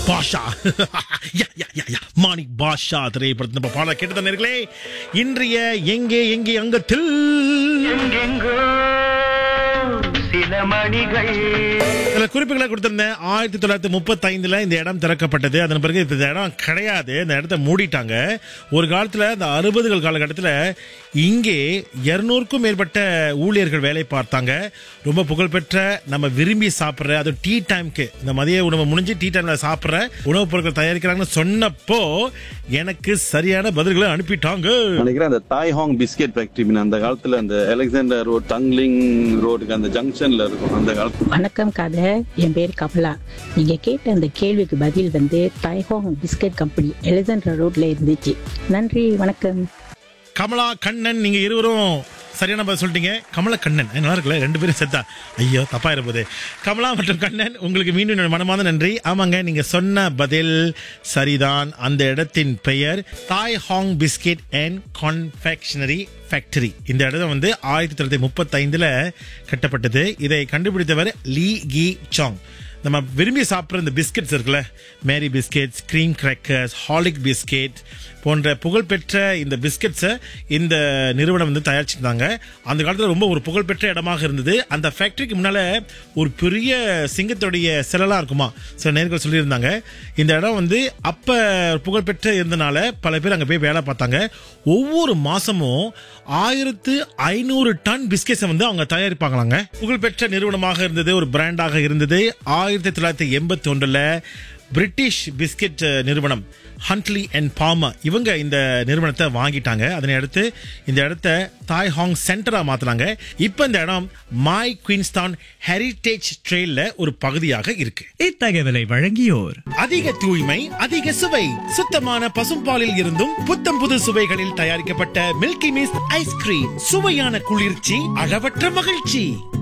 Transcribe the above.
பாஷா யா, யா, யா, யா. மாணிக் பாஷா திரைப்படத்தில் நம்ம பாட கேட்டு நேர்களே இன்றைய எங்கே எங்கே அங்கத்தில் எங்கெங்கோ சில மணிகள் சில குறிப்புகளை கொடுத்திருந்தேன் ஆயிரத்தி தொள்ளாயிரத்தி முப்பத்தி ஐந்துல இந்த இடம் திறக்கப்பட்டது அதன் பிறகு இப்ப இந்த இடம் கிடையாது இந்த இடத்த மூடிட்டாங்க ஒரு காலத்துல இந்த அறுபதுகள் காலகட்டத்தில் இங்கே இருநூறுக்கும் மேற்பட்ட ஊழியர்கள் வேலை பார்த்தாங்க ரொம்ப புகழ்பெற்ற நம்ம விரும்பி சாப்பிட்ற அது டீ டைம்க்கு இந்த மதிய உணவு முடிஞ்சு டீ டைம்ல சாப்பிட்ற உணவுப் பொருட்கள் தயாரிக்கிறாங்கன்னு சொன்னப்போ எனக்கு சரியான பதில்களை அனுப்பிட்டாங்க நினைக்கிறேன் அந்த தாய் ஹாங் பிஸ்கெட் ஃபேக்டரி அந்த காலத்துல அந்த அலெக்சாண்டர் ரோட் டங்லிங் ரோடுக்கு அந்த ஜங்ஷன்ல இருக்கும் அந்த காலத்துல வணக்கம் கதை என் பேர் கமலா நீங்க கேட்ட அந்த கேள்விக்கு பதில் வந்து தைஹோங் பிஸ்கட் கம்பெனி எலிசன்ட்ரா ரோட்ல இருந்துச்சு நன்றி வணக்கம் கமலா கண்ணன் நீங்க இருவரும் சரியான பதில் சொல்லிட்டீங்க கமலா கண்ணன் ஏ, நல்லா இருக்குல்ல ரெண்டு பேரும் செத்தா ஐயோ தப்பா இருப்பது கமலா மற்றும் கண்ணன் உங்களுக்கு மீண்டும் என்னோட மனமார்ந்த நன்றி ஆமாங்க நீங்க சொன்ன பதில் சரிதான் அந்த இடத்தின் பெயர் Tai Hong biscuit and confectionery factory இந்த இடம் வந்து ஆயிரத்தி தொள்ளாயிரத்தி முப்பத்தைந்துல கட்டப்பட்டது இதை கண்டுபிடித்தவர் லீ கி சாங் நம்ம விரும்பி சாப்பிட்ற இந்த பிஸ்கெட்ஸ் இருக்குல்ல Marie biscuits cream crackers Horlicks biscuit போன்ற புகழ்பெற்ற இந்த பிஸ்கெட்ஸை இந்த நிறுவனம் வந்து தயாரிச்சிருந்தாங்க அந்த காலத்தில் ரொம்ப ஒரு புகழ்பெற்ற இடமாக இருந்தது அந்த ஃபேக்டரிக்கு முன்னால் ஒரு பெரிய சிங்கத்துடைய சிலைலாம் இருக்குமா சில நேர்கள் சொல்லியிருந்தாங்க இந்த இடம் வந்து அப்போ புகழ்பெற்ற இருந்தனால பல பேர் அங்கே போய் வேலை பார்த்தாங்க ஒவ்வொரு மாதமும் ஆயிரத்து ஐநூறு டன் பிஸ்கெட்ஸை வந்து அவங்க தயாரிப்பாங்களாங்க புகழ்பெற்ற நிறுவனமாக இருந்தது ஒரு பிராண்டாக இருந்தது ஆயிரத்தி தொள்ளாயிரத்தி எண்பத்தி ஒன்றில் பிரிட்டிஷ் பிஸ்கெட் நிறுவனம் ஹண்ட்லி அண்ட் பாமா இவங்க இந்த நிறுவனத்தை வாங்கிட்டாங்க அதனை அடுத்து இந்த இடத்த தாய் ஹாங் சென்டரா மாத்துனாங்க இப்போ இந்த இடம் மை குயின்ஸ்தான் ஹெரிட்டேஜ் ட்ரெயில்ல ஒரு பகுதியாக இருக்கு இத்தகவலை வழங்கியோர் அதிக தூய்மை அதிக சுவை சுத்தமான பசும்பாலில் இருந்தும் புத்தம் புது சுவைகளில் தயாரிக்கப்பட்ட மில்கி மிஸ்ட் ஐஸ்கிரீம் சுவையான குளிர்ச்சி அளவற்ற மகிழ்ச்சி